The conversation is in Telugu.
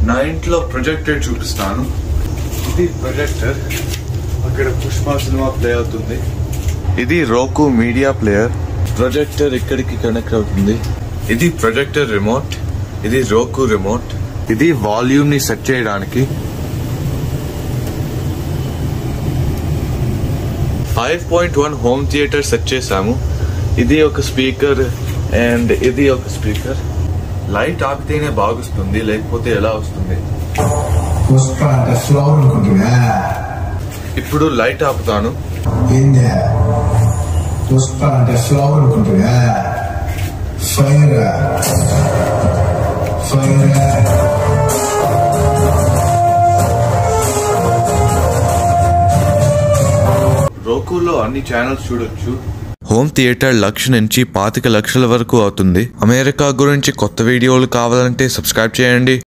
నా ఇంట్లో ప్రొజెక్టర్ చూపిస్తాను ఇది ప్రొజెక్టర్ అక్కడ పుష్ప సినిమా ప్లే అవుతుంది ఇది రోకు మీడియా ప్లేయర్ ప్రొజెక్టర్ ఇక్కడికి కనెక్ట్ అవుతుంది ఇది ప్రొజెక్టర్ రిమోట్ ఇది రోకు రిమోట్ ఇది వాల్యూమ్ ని సెట్ చేయడానికి five point one home theatre set చేసాము ఇది ఒక స్పీకర్ అండ్ ఇది ఒక స్పీకర్ లైట్ ఆపితేనే బాగుస్తుంది లేకపోతే ఎలా వస్తుంది పుష్ప అంటే స్లో అనుకుంటున్నా ఇప్పుడు లైట్ ఆపుతాను ఏందే పుష్ప అంటే స్లో అనుకుంటున్నా ఫైర్ ఫైర్ రోకులో అన్ని ఛానల్స్ చూడొచ్చు హోమ్ థియేటర్ లక్ష నుంచి పాతిక లక్షల వరకు అవుతుంది అమెరికా గురించి కొత్త వీడియోలు కావాలంటే సబ్స్క్రైబ్ చేయండి